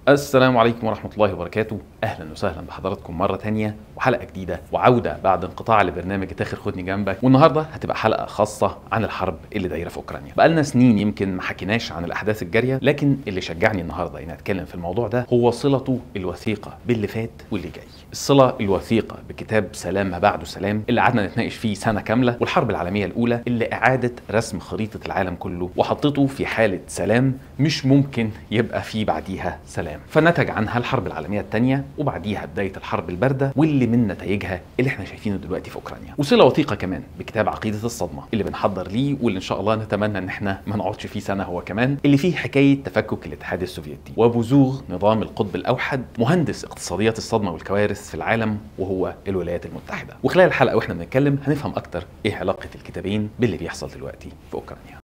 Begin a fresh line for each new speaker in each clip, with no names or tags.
السلام عليكم ورحمة الله وبركاته أهلا وسهلا بحضراتكم مرة تانية وحلقة جديدة وعودة بعد انقطاع لبرنامج تاخر خدني جنبك والنهاردة هتبقى حلقة خاصة عن الحرب اللي دايرة في أوكرانيا بقالنا سنين يمكن ما حكيناش عن الأحداث الجارية لكن اللي شجعني النهاردة إني أتكلم في الموضوع ده هو صلته الوثيقة باللي فات واللي جاي الصلة الوثيقة بكتاب سلام ما بعده سلام اللي قعدنا نتناقش فيه سنة كاملة والحرب العالمية الأولى اللي إعادة رسم خريطة العالم كله وحطته في حالة سلام مش ممكن يبقى فيه بعديها سلام فنتج عنها الحرب العالمية الثانية وبعديها بداية الحرب الباردة واللي من نتائجها اللي احنا شايفينه دلوقتي في أوكرانيا وصلة وثيقة كمان بكتاب عقيدة الصدمة اللي بنحضر ليه واللي إن شاء الله نتمنى إن احنا ما نقعدش فيه سنة هو كمان اللي فيه حكاية تفكك الاتحاد السوفيتي وبزوغ نظام القطب الأوحد مهندس اقتصاديات الصدمة والكوارث في العالم وهو الولايات المتحدة وخلال الحلقة واحنا بنتكلم هنفهم أكتر إيه علاقة الكتابين باللي بيحصل دلوقتي في أوكرانيا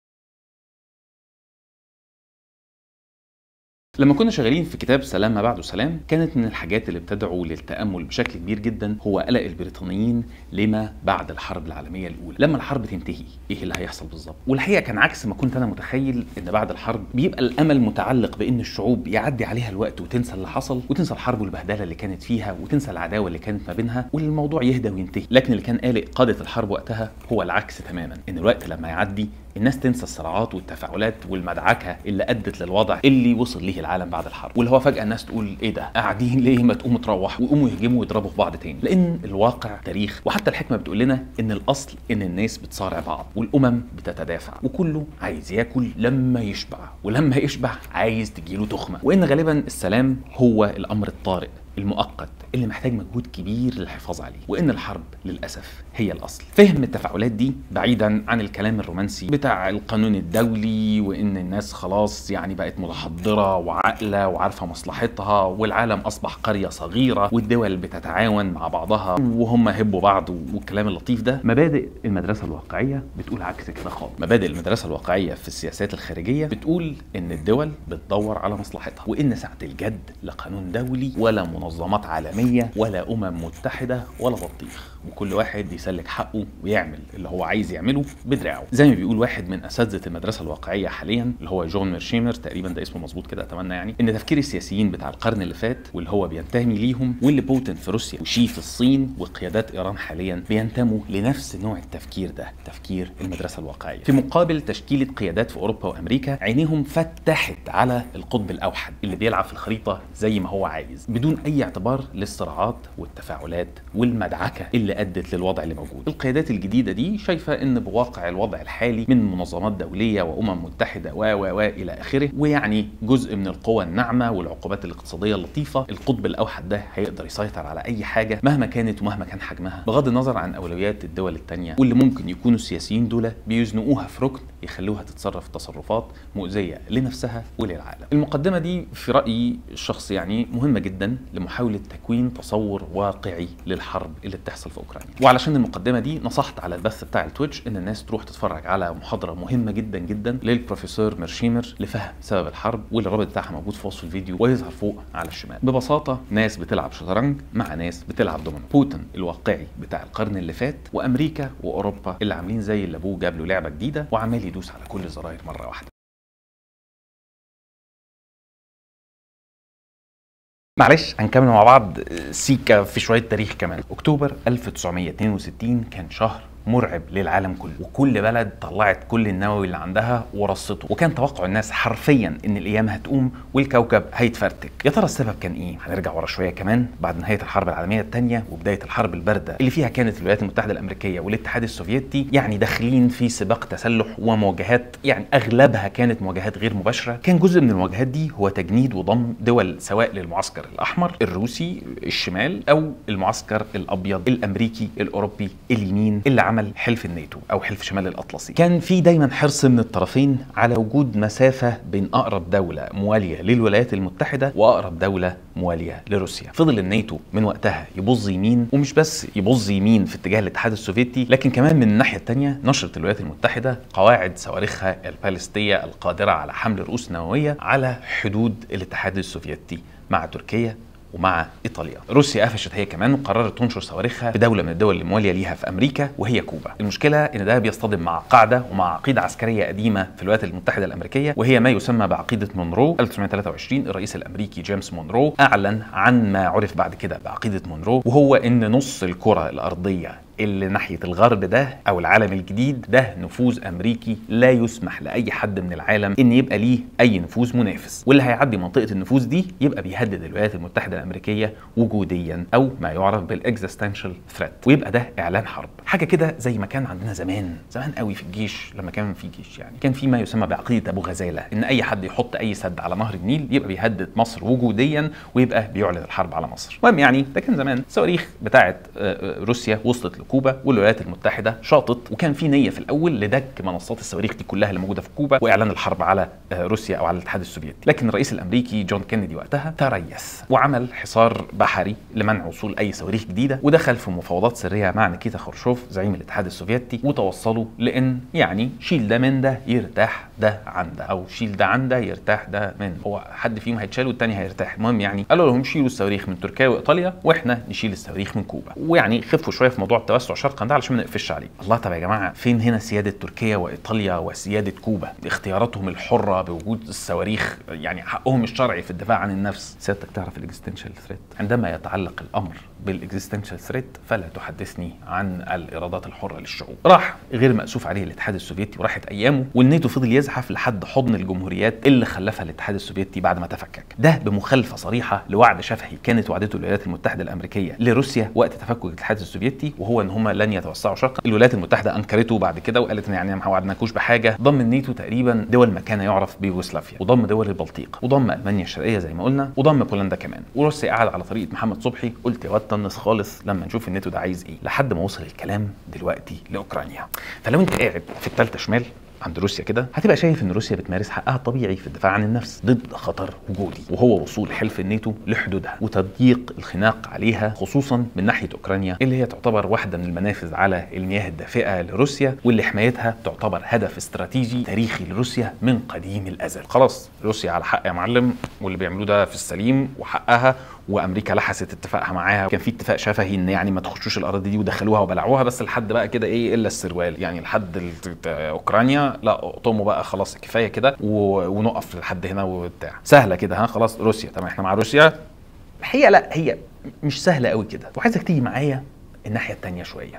لما كنا شغالين في كتاب سلام ما بعده سلام كانت من الحاجات اللي بتدعو للتامل بشكل كبير جدا هو قلق البريطانيين لما بعد الحرب العالميه الاولى لما الحرب تنتهي ايه اللي هيحصل بالظبط والحقيقه كان عكس ما كنت انا متخيل ان بعد الحرب بيبقى الامل متعلق بان الشعوب يعدي عليها الوقت وتنسى اللي حصل وتنسى الحرب والبهدله اللي كانت فيها وتنسى العداوه اللي كانت ما بينها والموضوع يهدى وينتهي لكن اللي كان قالق قاده الحرب وقتها هو العكس تماما ان الوقت لما يعدي الناس تنسى الصراعات والتفاعلات والمدعكه اللي ادت للوضع اللي وصل ليه العالم بعد الحرب واللي هو فجاه الناس تقول ايه ده قاعدين ليه ما تقوموا تروحوا ويقوموا يهجموا ويضربوا في بعض تاني لان الواقع تاريخ وحتى الحكمه بتقول لنا ان الاصل ان الناس بتصارع بعض والامم بتتدافع وكله عايز ياكل لما يشبع ولما يشبع عايز تجيله تخمه وان غالبا السلام هو الامر الطارئ المؤقت اللي محتاج مجهود كبير للحفاظ عليه وان الحرب للاسف هي الاصل فهم التفاعلات دي بعيدا عن الكلام الرومانسي بتاع القانون الدولي وان الناس خلاص يعني بقت متحضره وعاقله وعارفه مصلحتها والعالم اصبح قريه صغيره والدول بتتعاون مع بعضها وهم هبوا بعض والكلام اللطيف ده مبادئ المدرسه الواقعيه بتقول عكس كده خالص مبادئ المدرسه الواقعيه في السياسات الخارجيه بتقول ان الدول بتدور على مصلحتها وان ساعه الجد لا قانون دولي ولا منظمات عالميه ولا امم متحده ولا بطيخ وكل واحد يسلك حقه ويعمل اللي هو عايز يعمله بدراعه زي ما بيقول واحد من اساتذه المدرسه الواقعيه حاليا اللي هو جون ميرشيمر تقريبا ده اسمه مظبوط كده اتمنى يعني ان تفكير السياسيين بتاع القرن اللي فات واللي هو بينتمي ليهم واللي بوتين في روسيا وشي في الصين وقيادات ايران حاليا بينتموا لنفس نوع التفكير ده تفكير المدرسه الواقعيه في مقابل تشكيله قيادات في اوروبا وامريكا عينيهم فتحت على القطب الاوحد اللي بيلعب في الخريطه زي ما هو عايز بدون اي اعتبار للصراعات والتفاعلات والمدعكه اللي ادت للوضع اللي موجود القيادات الجديده دي شايفه ان بواقع الوضع الحالي من منظمات دوليه وامم متحده و و و الى اخره ويعني جزء من القوى الناعمه والعقوبات الاقتصاديه اللطيفه القطب الاوحد ده هيقدر يسيطر على اي حاجه مهما كانت ومهما كان حجمها بغض النظر عن اولويات الدول الثانيه واللي ممكن يكونوا السياسيين دول بيزنقوها في ركن يخلوها تتصرف تصرفات مؤذيه لنفسها وللعالم المقدمه دي في رايي الشخصي يعني مهمه جدا لمحاوله تكوين تصور واقعي للحرب اللي بتحصل في اوكرانيا وعلشان المقدمه دي نصحت على البث بتاع التويتش ان الناس تروح تتفرج على محاضره مهمه جدا جدا للبروفيسور ميرشيمر لفهم سبب الحرب واللي الرابط بتاعها موجود في وصف الفيديو ويظهر فوق على الشمال ببساطه ناس بتلعب شطرنج مع ناس بتلعب دومينو بوتين الواقعي بتاع القرن اللي فات وامريكا واوروبا اللي عاملين زي اللي ابوه جاب له لعبه جديده وعمال يدوس على كل الزراير مره واحده معلش هنكمل مع بعض سيكا في شويه تاريخ كمان اكتوبر 1962 كان شهر مرعب للعالم كله وكل بلد طلعت كل النووي اللي عندها ورصته وكان توقع الناس حرفيا ان الايام هتقوم والكوكب هيتفرتك يا ترى السبب كان ايه هنرجع ورا شويه كمان بعد نهايه الحرب العالميه الثانيه وبدايه الحرب البارده اللي فيها كانت الولايات المتحده الامريكيه والاتحاد السوفيتي يعني داخلين في سباق تسلح ومواجهات يعني اغلبها كانت مواجهات غير مباشره كان جزء من المواجهات دي هو تجنيد وضم دول سواء للمعسكر الاحمر الروسي الشمال او المعسكر الابيض الامريكي الاوروبي اليمين اللي عمل حلف الناتو او حلف شمال الاطلسي كان في دايما حرص من الطرفين على وجود مسافه بين اقرب دوله مواليه للولايات المتحده واقرب دوله مواليه لروسيا فضل الناتو من وقتها يبظ يمين ومش بس يبظ يمين في اتجاه الاتحاد السوفيتي لكن كمان من الناحيه الثانيه نشرت الولايات المتحده قواعد صواريخها البالستيه القادره على حمل رؤوس نوويه على حدود الاتحاد السوفيتي مع تركيا ومع ايطاليا روسيا قفشت هي كمان وقررت تنشر صواريخها في دوله من الدول المواليه ليها في امريكا وهي كوبا المشكله ان ده بيصطدم مع قاعده ومع عقيده عسكريه قديمه في الولايات المتحده الامريكيه وهي ما يسمى بعقيده مونرو 1923 الرئيس الامريكي جيمس مونرو اعلن عن ما عرف بعد كده بعقيده مونرو وهو ان نص الكره الارضيه اللي ناحيه الغرب ده او العالم الجديد ده نفوذ امريكي لا يسمح لاي حد من العالم ان يبقى ليه اي نفوذ منافس واللي هيعدي منطقه النفوذ دي يبقى بيهدد الولايات المتحده الامريكيه وجوديا او ما يعرف بالاكزيستنشال ثريت ويبقى ده اعلان حرب حاجه كده زي ما كان عندنا زمان زمان قوي في الجيش لما كان في جيش يعني كان في ما يسمى بعقيده ابو غزاله ان اي حد يحط اي سد على نهر النيل يبقى بيهدد مصر وجوديا ويبقى بيعلن الحرب على مصر المهم يعني ده كان زمان الصواريخ بتاعه روسيا وصلت لكوبا والولايات المتحده شاطت وكان في نيه في الاول لدك منصات الصواريخ دي كلها اللي موجوده في كوبا واعلان الحرب على روسيا او على الاتحاد السوفيتي لكن الرئيس الامريكي جون كينيدي وقتها تريث وعمل حصار بحري لمنع وصول اي صواريخ جديده ودخل في مفاوضات سريه مع نيكيتا خروشوف زعيم الاتحاد السوفيتي وتوصلوا لان يعني شيل ده من ده يرتاح ده عن ده او شيل ده عن ده يرتاح ده من هو حد فيهم هيتشال والتاني هيرتاح المهم يعني قالوا لهم شيلوا الصواريخ من تركيا وايطاليا واحنا نشيل الصواريخ من كوبا ويعني خفوا شويه في موضوع التوسع شرقا ده علشان ما نقفش عليه الله طب يا جماعه فين هنا سياده تركيا وايطاليا وسياده كوبا اختياراتهم الحره بوجود الصواريخ يعني حقهم الشرعي في الدفاع عن النفس سيادتك تعرف الاكزيستنشال ثريت عندما يتعلق الامر بالاكزيستنشال ثريت فلا تحدثني عن الارادات الحره للشعوب راح غير مأسوف عليه الاتحاد السوفيتي وراحت ايامه والناتو فضل يزحف لحد حضن الجمهوريات اللي خلفها الاتحاد السوفيتي بعد ما تفكك ده بمخالفه صريحه لوعد شفهي كانت وعدته الولايات المتحده الامريكيه لروسيا وقت تفكك الاتحاد السوفيتي وهو ان هم لن يتوسعوا شرقا الولايات المتحده انكرته بعد كده وقالت ان يعني ما وعدناكوش بحاجه ضم الناتو تقريبا دول ما كان يعرف بيوغوسلافيا وضم دول البلطيق وضم المانيا الشرقيه زي ما قلنا وضم بولندا كمان وروسيا قعد على طريقه محمد صبحي قلت يا واد طنس خالص لما نشوف الناتو ده عايز ايه لحد ما وصل الكلام دلوقتي لاوكرانيا فلو انت قاعد في الثالثه شمال عند روسيا كده هتبقى شايف ان روسيا بتمارس حقها الطبيعي في الدفاع عن النفس ضد خطر وجودي وهو وصول حلف الناتو لحدودها وتضييق الخناق عليها خصوصا من ناحيه اوكرانيا اللي هي تعتبر واحده من المنافذ على المياه الدافئه لروسيا واللي حمايتها تعتبر هدف استراتيجي تاريخي لروسيا من قديم الازل خلاص روسيا على حق يا معلم واللي بيعملوه ده في السليم وحقها وامريكا لحست اتفاقها معاها كان في اتفاق شفهي ان يعني ما تخشوش الاراضي دي ودخلوها وبلعوها بس لحد بقى كده ايه الا السروال يعني لحد اوكرانيا لا اقطموا بقى خلاص كفايه كده ونقف لحد هنا وبتاع سهله كده ها خلاص روسيا تمام احنا مع روسيا الحقيقه لا هي مش سهله قوي كده وعايزك تيجي معايا الناحيه الثانيه شويه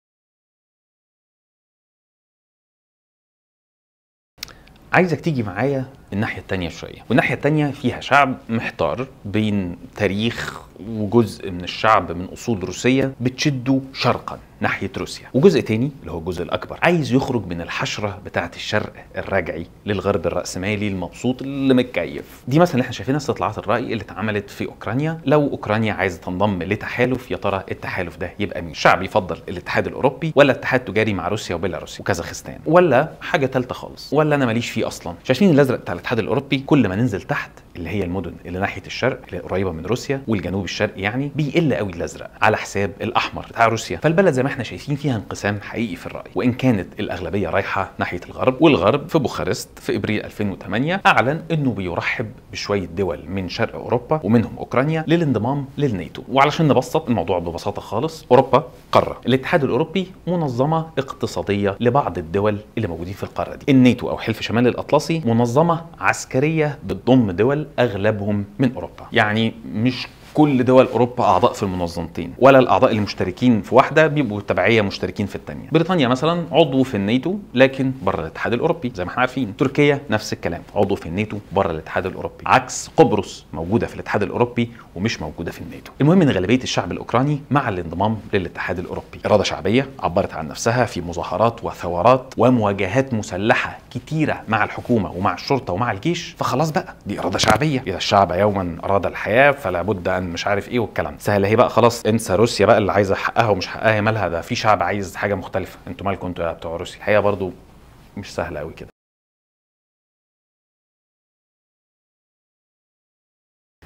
عايزك تيجي معايا الناحية التانية شوية والناحية التانية فيها شعب محتار بين تاريخ وجزء من الشعب من أصول روسية بتشده شرقا ناحية روسيا وجزء تاني اللي هو الجزء الأكبر عايز يخرج من الحشرة بتاعة الشرق الرجعي للغرب الرأسمالي المبسوط اللي متكيف دي مثلا اللي احنا شايفينها استطلاعات الرأي اللي اتعملت في أوكرانيا لو أوكرانيا عايزة تنضم لتحالف يا ترى التحالف ده يبقى مين الشعب يفضل الاتحاد الأوروبي ولا اتحاد تجاري مع روسيا وبيلاروسيا وكازاخستان ولا حاجة ثالثة خالص ولا أنا ماليش فيه أصلا شايفين الأزرق بتاع الاتحاد الأوروبي كل ما ننزل تحت اللي هي المدن اللي ناحيه الشرق اللي قريبه من روسيا والجنوب الشرقي يعني بيقل قوي الازرق على حساب الاحمر بتاع روسيا فالبلد زي ما احنا شايفين فيها انقسام حقيقي في الراي وان كانت الاغلبيه رايحه ناحيه الغرب والغرب في بوخارست في ابريل 2008 اعلن انه بيرحب بشويه دول من شرق اوروبا ومنهم اوكرانيا للانضمام للناتو وعلشان نبسط الموضوع ببساطه خالص اوروبا قاره الاتحاد الاوروبي منظمه اقتصاديه لبعض الدول اللي موجودين في القاره دي الناتو او حلف شمال الاطلسي منظمه عسكريه بتضم دول اغلبهم من اوروبا يعني مش كل دول اوروبا اعضاء في المنظمتين ولا الاعضاء اللي مشتركين في واحده بيبقوا تبعيه مشتركين في الثانيه بريطانيا مثلا عضو في الناتو لكن بره الاتحاد الاوروبي زي ما احنا عارفين تركيا نفس الكلام عضو في الناتو بره الاتحاد الاوروبي عكس قبرص موجوده في الاتحاد الاوروبي ومش موجوده في الناتو المهم ان غالبيه الشعب الاوكراني مع الانضمام للاتحاد الاوروبي اراده شعبيه عبرت عن نفسها في مظاهرات وثورات ومواجهات مسلحه كتيره مع الحكومه ومع الشرطه ومع الجيش فخلاص بقى دي اراده شعبيه اذا الشعب يوما اراد الحياه فلا بد ان مش عارف ايه والكلام سهل اهي بقى خلاص انسى روسيا بقى اللي عايزه حقها ومش حقها هي مالها ده في شعب عايز حاجه مختلفه انتوا مالكم انتوا يا بتوع روسيا الحقيقه برضو مش سهله قوي كده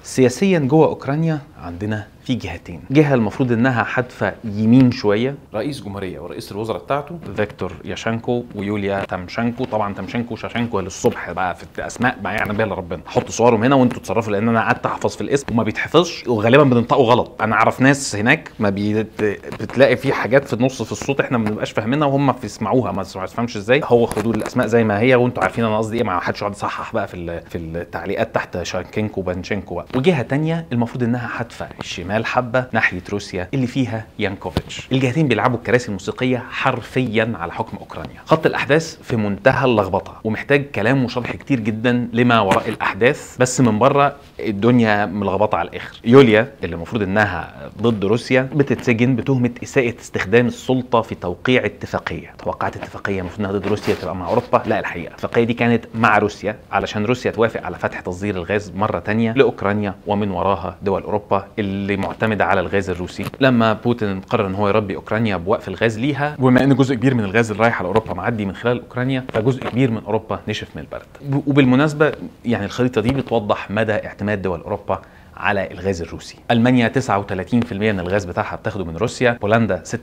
سياسيا جوه اوكرانيا عندنا في جهتين جهه المفروض انها حادفه يمين شويه رئيس جمهوريه ورئيس الوزراء بتاعته فيكتور ياشانكو ويوليا تمشنكو طبعا تمشنكو وشاشنكو للصبح بقى في الاسماء ما يعلم بها الا ربنا حط صورهم هنا وانتوا تصرفوا لان انا قعدت احفظ في الاسم وما بيتحفظش وغالبا بننطقه غلط انا اعرف ناس هناك ما بيت... بتلاقي في حاجات في النص في الصوت احنا ما بنبقاش فاهمينها وهم بيسمعوها ما تفهمش ازاي هو خدوا الاسماء زي ما هي وانتوا عارفين انا قصدي ايه ما حدش يقعد يصحح بقى في ال... في التعليقات تحت شانكينكو بانشينكو بقى وجهه تانية المفروض انها حادفه الشمال حبه ناحيه روسيا اللي فيها يانكوفيتش الجهتين بيلعبوا الكراسي الموسيقيه حرفيا على حكم اوكرانيا خط الاحداث في منتهى اللخبطه ومحتاج كلام وشرح كتير جدا لما وراء الاحداث بس من بره الدنيا ملخبطه على الاخر يوليا اللي المفروض انها ضد روسيا بتتسجن بتهمه اساءه استخدام السلطه في توقيع اتفاقيه توقعت اتفاقيه المفروض انها ضد روسيا تبقى مع اوروبا لا الحقيقه الاتفاقيه دي كانت مع روسيا علشان روسيا توافق على فتح تصدير الغاز مره تانية لاوكرانيا ومن وراها دول اوروبا اللي معتمده على الغاز الروسي لما بوتين قرر ان هو يربي اوكرانيا بوقف الغاز ليها وبما ان جزء كبير من الغاز اللي رايح على اوروبا معدي من خلال اوكرانيا فجزء كبير من اوروبا نشف من البرد وبالمناسبه يعني الخريطه دي بتوضح مدى اعتماد دول اوروبا على الغاز الروسي المانيا 39% من الغاز بتاعها بتاخده من روسيا بولندا 46%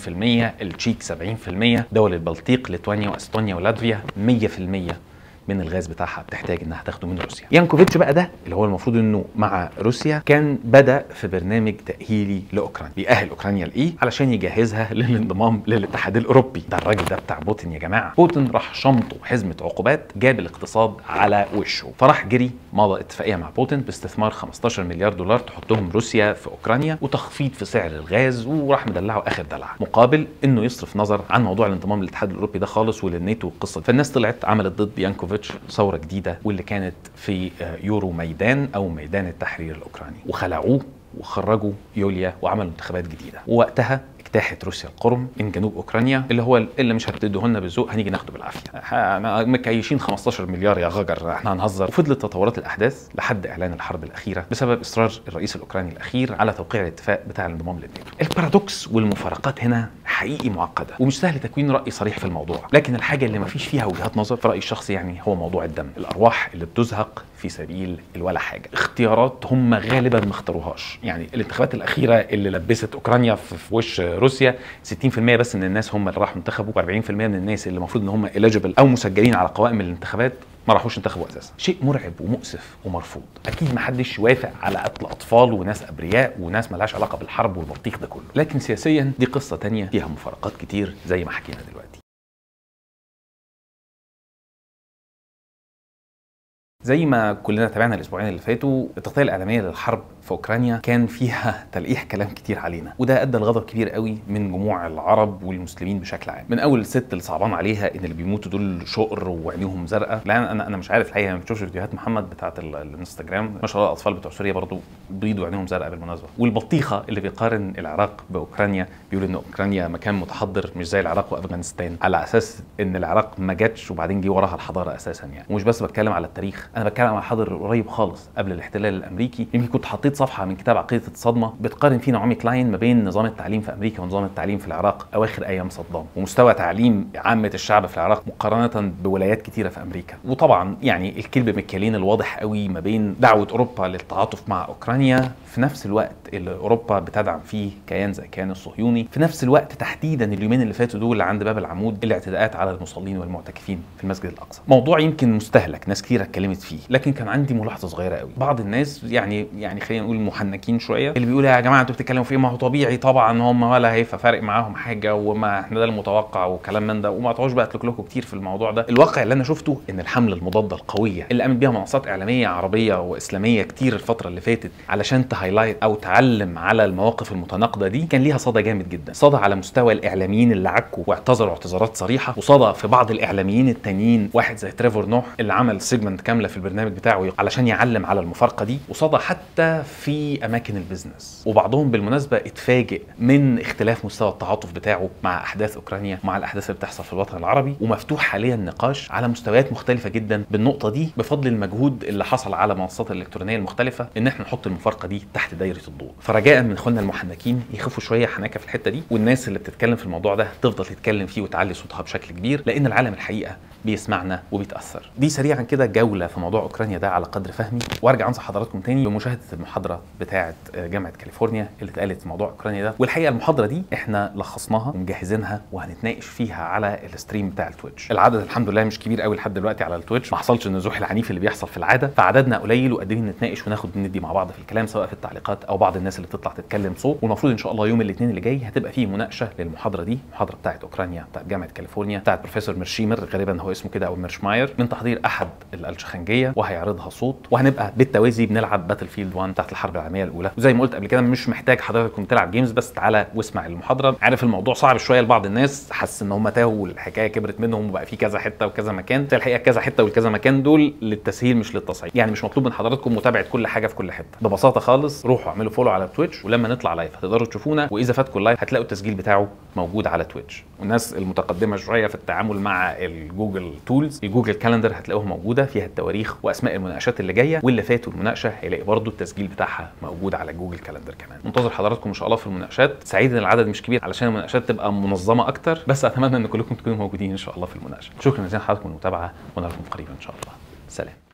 التشيك 70% دول البلطيق ليتوانيا واستونيا ولاتفيا 100% من الغاز بتاعها بتحتاج انها تاخده من روسيا يانكوفيتش بقى ده اللي هو المفروض انه مع روسيا كان بدا في برنامج تاهيلي لاوكرانيا بيأهل اوكرانيا لايه علشان يجهزها للانضمام للاتحاد الاوروبي ده الراجل ده بتاع بوتين يا جماعه بوتين راح شمطه حزمه عقوبات جاب الاقتصاد على وشه فراح جري مضى اتفاقيه مع بوتين باستثمار 15 مليار دولار تحطهم روسيا في اوكرانيا وتخفيض في سعر الغاز وراح مدلعه اخر دلع مقابل انه يصرف نظر عن موضوع الانضمام للاتحاد الاوروبي ده خالص وللناتو والقصه فالناس طلعت عملت ضد يانكوفيتش ثوره جديده واللي كانت في يورو ميدان او ميدان التحرير الاوكراني وخلعوه وخرجوا يوليا وعملوا انتخابات جديده ووقتها اجتاحت روسيا القرم من جنوب اوكرانيا اللي هو اللي مش هتديه لنا بالذوق هنيجي ناخده بالعافيه مكيشين 15 مليار يا غجر احنا هنهزر وفضلت تطورات الاحداث لحد اعلان الحرب الاخيره بسبب اصرار الرئيس الاوكراني الاخير على توقيع الاتفاق بتاع الانضمام للناتو البارادوكس والمفارقات هنا حقيقي معقده ومش سهل تكوين راي صريح في الموضوع لكن الحاجه اللي ما فيش فيها وجهات نظر في رايي الشخصي يعني هو موضوع الدم الارواح اللي بتزهق في سبيل الولا حاجه اختيارات هم غالبا ما اختاروهاش يعني الانتخابات الاخيره اللي لبست اوكرانيا في وش روسيا 60% بس من الناس هم اللي راحوا انتخبوا و40% من الناس اللي المفروض ان هم اليجيبل او مسجلين على قوائم الانتخابات ما راحوش انتخبوا اساسا شيء مرعب ومؤسف ومرفوض اكيد ما حدش يوافق على قتل اطفال وناس ابرياء وناس ملهاش علاقه بالحرب والبطيخ ده كله لكن سياسيا دي قصه تانية فيها مفارقات كتير زي ما حكينا دلوقتي زي ما كلنا تابعنا الاسبوعين اللي فاتوا التغطيه الاعلاميه للحرب في اوكرانيا كان فيها تلقيح كلام كتير علينا وده ادى لغضب كبير قوي من جموع العرب والمسلمين بشكل عام من اول الست اللي صعبان عليها ان اللي بيموتوا دول شقر وعينيهم زرقاء لا انا انا مش عارف الحقيقه ما بشوفش فيديوهات محمد بتاعه الانستجرام ما شاء الله الاطفال بتوع سوريا برضو بيض وعينيهم زرقاء بالمناسبه والبطيخه اللي بيقارن العراق باوكرانيا بيقول ان اوكرانيا مكان متحضر مش زي العراق وافغانستان على اساس ان العراق ما جاتش وبعدين جه وراها الحضاره اساسا يعني ومش بس بتكلم على التاريخ انا بتكلم على حاضر قريب خالص قبل الاحتلال الامريكي يمكن كنت حطيت صفحه من كتاب عقيده الصدمه بتقارن فيه نعومي كلاين ما بين نظام التعليم في امريكا ونظام التعليم في العراق اواخر ايام صدام ومستوى تعليم عامه الشعب في العراق مقارنه بولايات كتيره في امريكا وطبعا يعني الكلب مكيالين الواضح قوي ما بين دعوه اوروبا للتعاطف مع اوكرانيا في نفس الوقت اللي اوروبا بتدعم فيه كيان زي الكيان الصهيوني في نفس الوقت تحديدا اليومين اللي فاتوا دول عند باب العمود الاعتداءات على المصلين والمعتكفين في المسجد الاقصى موضوع يمكن مستهلك ناس كتير اتكلمت فيه لكن كان عندي ملاحظه صغيره قوي بعض الناس يعني يعني خلينا نقول محنكين شويه اللي بيقولوا يا جماعه انتوا بتتكلموا في ايه ما هو طبيعي طبعا هم ولا هيبقى فارق معاهم حاجه وما احنا ده المتوقع وكلام من ده وما تقعدوش بقى تلكلكوا كتير في الموضوع ده الواقع اللي انا شفته ان الحمله المضاده القويه اللي قامت بيها منصات اعلاميه عربيه واسلاميه كتير الفتره اللي فاتت علشان تهايلايت او تعلم على المواقف المتناقضه دي كان ليها صدى جامد جدا صدى على مستوى الاعلاميين اللي عكوا واعتذروا اعتذارات صريحه وصدى في بعض الاعلاميين التانيين واحد زي تريفور نوح اللي عمل سيجمنت كامله في البرنامج بتاعه علشان يعلم على المفارقه دي وصدى حتى في اماكن البيزنس وبعضهم بالمناسبه اتفاجئ من اختلاف مستوى التعاطف بتاعه مع احداث اوكرانيا مع الاحداث اللي بتحصل في الوطن العربي ومفتوح حاليا نقاش على مستويات مختلفه جدا بالنقطه دي بفضل المجهود اللي حصل على المنصات الالكترونيه المختلفه ان احنا نحط المفارقه دي تحت دايره الضوء فرجاء من اخواننا المحنكين يخفوا شويه حنكه في الحته دي والناس اللي بتتكلم في الموضوع ده تفضل تتكلم فيه وتعلي صوتها بشكل كبير لان العالم الحقيقه بيسمعنا وبيتاثر دي سريعا كده جوله في في موضوع اوكرانيا ده على قدر فهمي وارجع انصح حضراتكم تاني بمشاهده المحاضره بتاعه جامعه كاليفورنيا اللي اتقالت في موضوع اوكرانيا ده والحقيقه المحاضره دي احنا لخصناها ومجهزينها وهنتناقش فيها على الستريم بتاع التويتش العدد الحمد لله مش كبير قوي لحد دلوقتي على التويتش ما حصلش النزوح العنيف اللي بيحصل في العاده فعددنا قليل وقادرين نتناقش وناخد ندي مع بعض في الكلام سواء في التعليقات او بعض الناس اللي بتطلع تتكلم صوت والمفروض ان شاء الله يوم الاثنين اللي جاي هتبقى فيه مناقشه للمحاضره دي المحاضره بتاعه اوكرانيا بتاعه جامعه كاليفورنيا بتاعه بروفيسور ميرشيمر غالبا هو اسمه كده او ميرشماير من تحضير احد الشخنجيه وهيعرضها صوت وهنبقى بالتوازي بنلعب باتل فيلد 1 بتاعه الحرب العالميه الاولى وزي ما قلت قبل كده مش محتاج حضرتك تلعب جيمز بس تعالى واسمع المحاضره عارف الموضوع صعب شويه لبعض الناس حاسس ان هم تاهوا والحكايه كبرت منهم وبقى في كذا حته وكذا مكان الحقيقه كذا حته والكذا مكان دول للتسهيل مش للتصعيد يعني مش مطلوب من حضراتكم متابعه كل حاجه في كل حته ببساطه خالص روحوا اعملوا فولو على تويتش ولما نطلع لايف هتقدروا تشوفونا واذا فاتكم اللايف هتلاقوا التسجيل بتاعه موجود على تويتش والناس المتقدمه شويه في التعامل مع الجوجل تولز الجوجل كالندر هتلاقوها موجوده فيها التواريخ واسماء المناقشات اللي جايه واللي فاتوا المناقشه هيلاقي برضو التسجيل بتاعها موجود على جوجل كالندر كمان منتظر حضراتكم ان شاء الله في المناقشات سعيد ان العدد مش كبير علشان المناقشات تبقى منظمه اكتر بس اتمنى ان كلكم تكونوا موجودين ان شاء الله في المناقشه شكرا جزيلا لحضراتكم المتابعه ونراكم قريبا ان شاء الله سلام